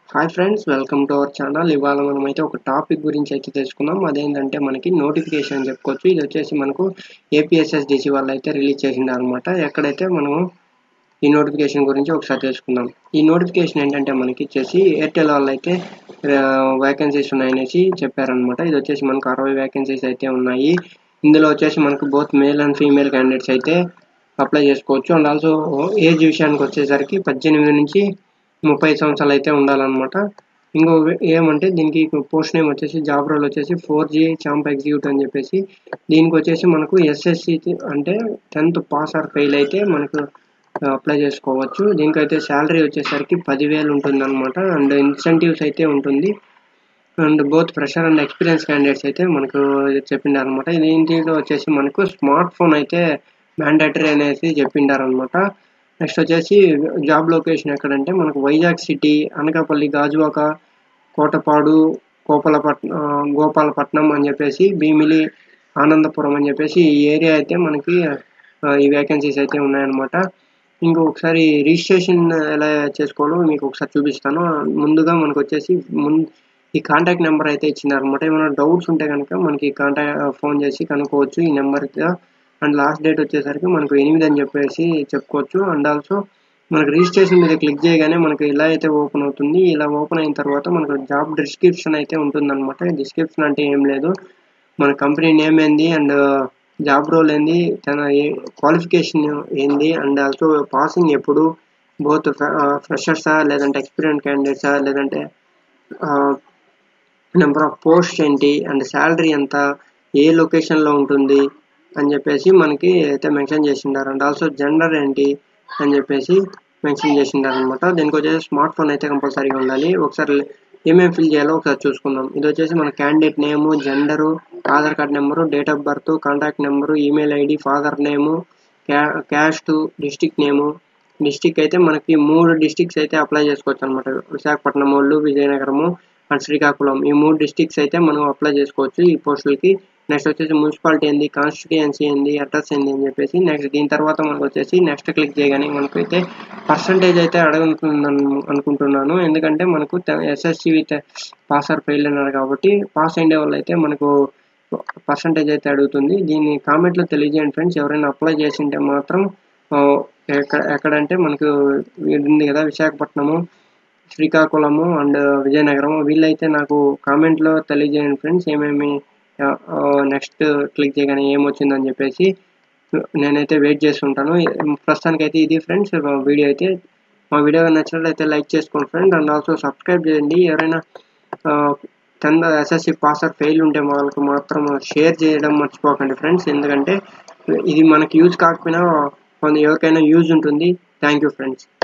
hi friends welcome to our channel ఇవాళ మనం అయితే ఒక టాపిక్ గురించి అయితే తెలుసుకుందాం అదేంటంటే మనకి నోటిఫికేషన్ అని చెప్పుకోవచ్చు ఇది వచ్చేసి మనకు ఏపీఎస్ఎస్డిసి వాళ్ళు అయితే రిలీజ్ చేసిండారు అనమాట ఎక్కడైతే మనము ఈ నోటిఫికేషన్ గురించి ఒకసారి తెలుసుకుందాం ఈ నోటిఫికేషన్ ఏంటంటే మనకి వచ్చేసి ఎయిర్టెల్ వాళ్ళు అయితే వేకెన్సీస్ ఉన్నాయనేసి చెప్పారనమాట ఇది వచ్చేసి మనకు అరవై వేకెన్సీస్ అయితే ఉన్నాయి ఇందులో వచ్చేసి మనకు both male and female candidates అయితే అప్లై చేసుకోవచ్చు అండ్ ఆల్సో ఏజ్ విషయానికి వచ్చేసరికి పద్దెనిమిది నుంచి ముప్పై సంవత్సరాలు అయితే ఉండాలన్నమాట ఇంకో ఏమంటే దీనికి పోస్ట్ నేమ్ వచ్చేసి జాబ్ రోల్ వచ్చేసి ఫోర్ జీ చాంప్ ఎగ్జిక్యూటివ్ అని చెప్పేసి దీనికి వచ్చేసి మనకు ఎస్ఎస్సి అంటే టెన్త్ పాస్ ఆర్ ఫెయిల్ అయితే మనకు అప్లై చేసుకోవచ్చు దీనికైతే శాలరీ వచ్చేసరికి పదివేలు ఉంటుంది అనమాట అండ్ ఇన్సెంటివ్స్ అయితే ఉంటుంది and both fresher and experience candidates అయితే మనకు చెప్పిండారు అనమాట దీంట్లో వచ్చేసి మనకు స్మార్ట్ ఫోన్ అయితే మ్యాండేటరీ అనేసి చెప్పిండారనమాట నెక్స్ట్ వచ్చేసి జాబ్ లొకేషన్ ఎక్కడంటే మనకు వైజాగ్ సిటీ అనకాపల్లి గాజువాక కోటపాడు గోపాలపట్నం గోపాలపట్నం అని చెప్పేసి భీమిలి ఆనందపురం అని చెప్పేసి ఈ ఏరియా అయితే మనకి ఈ వేకెన్సీస్ అయితే ఉన్నాయన్నమాట ఇంకొకసారి రిజిస్ట్రేషన్ ఎలా చేసుకోవాలో మీకు ఒకసారి చూపిస్తాను ముందుగా మనకు వచ్చేసి ముందు ఈ కాంటాక్ట్ నెంబర్ అయితే ఇచ్చినారనమాట ఏమైనా డౌట్స్ ఉంటే కనుక మనకి కాంటాక్ట్ ఫోన్ చేసి కనుక్కోవచ్చు ఈ నెంబర్గా అండ్ లాస్ట్ డేట్ వచ్చేసరికి మనకు ఎనిమిది అని చెప్పేసి చెప్పుకోవచ్చు అండ్ ఆల్సో మనకు రిజిస్ట్రేషన్ మీద క్లిక్ చేయగానే మనకు ఇలా అయితే ఓపెన్ అవుతుంది ఇలా ఓపెన్ అయిన తర్వాత మనకు జాబ్ డిస్క్రిప్షన్ అయితే ఉంటుందన్నమాట డిస్క్రిప్షన్ అంటే ఏం లేదు మన కంపెనీ నేమ్ ఏంది అండ్ జాబ్ రోల్ ఏంది తన క్వాలిఫికేషన్ ఏంది అండ్ ఆల్సో పాసింగ్ ఎప్పుడు బోత్ ఫ్రెషర్సా లేదంటే ఎక్స్పీరియన్స్ క్యాండిడేట్సా లేదంటే నెంబర్ ఆఫ్ పోస్ట్ ఏంటి అండ్ శాలరీ ఎంత ఏ లొకేషన్లో ఉంటుంది అని చెప్పేసి మనకి అయితే మెన్షన్ చేసిండారు అండ్ ఆల్సో జెండర్ ఏంటి అని చెప్పేసి మెన్షన్ చేసిండారు అనమాట దీనికి వచ్చేసి స్మార్ట్ ఫోన్ అయితే కంపల్సరీగా ఉండాలి ఒకసారి ఏమేమి ఫిల్ చేయాలో ఒకసారి చూసుకుందాం ఇది వచ్చేసి మన candidate name gender Aadhaar card number date of birth contact number email ID father name క్యా క్యాస్ట్ డిస్టిక్ నేము డిస్టిక్ అయితే మనకి మూడు డిస్టిక్స్ అయితే అప్లై చేసుకోవచ్చు అనమాట విశాఖపట్నం వాళ్ళు విజయనగరము అండ్ శ్రీకాకుళం ఈ మూడు డిస్టిక్స్ అయితే మనం అప్లై చేసుకోవచ్చు ఈ పోస్టులకి నెక్స్ట్ వచ్చేసి మున్సిపాలిటీ ఏంది కాన్స్టిట్యుయెన్సీ ఏంది అడ్రస్ ఏంది అని చెప్పేసి నెక్స్ట్ దీని తర్వాత మనకు వచ్చేసి నెక్స్ట్ క్లిక్ చేయగానే మనకు అయితే పర్సంటేజ్ అయితే అడుగుతుందని అనుకుంటున్నాను ఎందుకంటే మనకు SSC with pass or fail అన్నారు కాబట్టి పాస్ అయ్యే వాళ్ళు అయితే మనకు పర్సంటేజ్ అయితే అడుగుతుంది దీన్ని కామెంట్లో తెలియజేయండి ఫ్రెండ్స్ ఎవరైనా అప్లై చేసింటే మాత్రం ఎక్కడ ఎక్కడంటే మనకు ఉంది కదా విశాఖపట్నము శ్రీకాకుళము అండ్ విజయనగరం వీళ్ళైతే నాకు కామెంట్లో తెలియజేయండి ఫ్రెండ్స్ ఏమేమి నెక్స్ట్ క్లిక్ చేయగానే ఏమొచ్చిందని చెప్పేసి నేనైతే వెయిట్ చేస్తుంటాను ప్రస్తుతానికైతే ఇది ఫ్రెండ్స్ వీడియో అయితే మా వీడియో నచ్చినట్లయితే లైక్ చేసుకోండి ఫ్రెండ్ అండ్ ఆల్సో సబ్స్క్రైబ్ చేయండి ఎవరైనా టెన్ ఎస్ఎస్సి పాసర్ ఫెయిల్ ఉంటే వాళ్ళకు మాత్రం షేర్ చేయడం మర్చిపోకండి ఫ్రెండ్స్ ఎందుకంటే ఇది మనకి యూజ్ కాకపోయినా ఎవరికైనా యూజ్ ఉంటుంది థ్యాంక్ యూ ఫ్రెండ్స్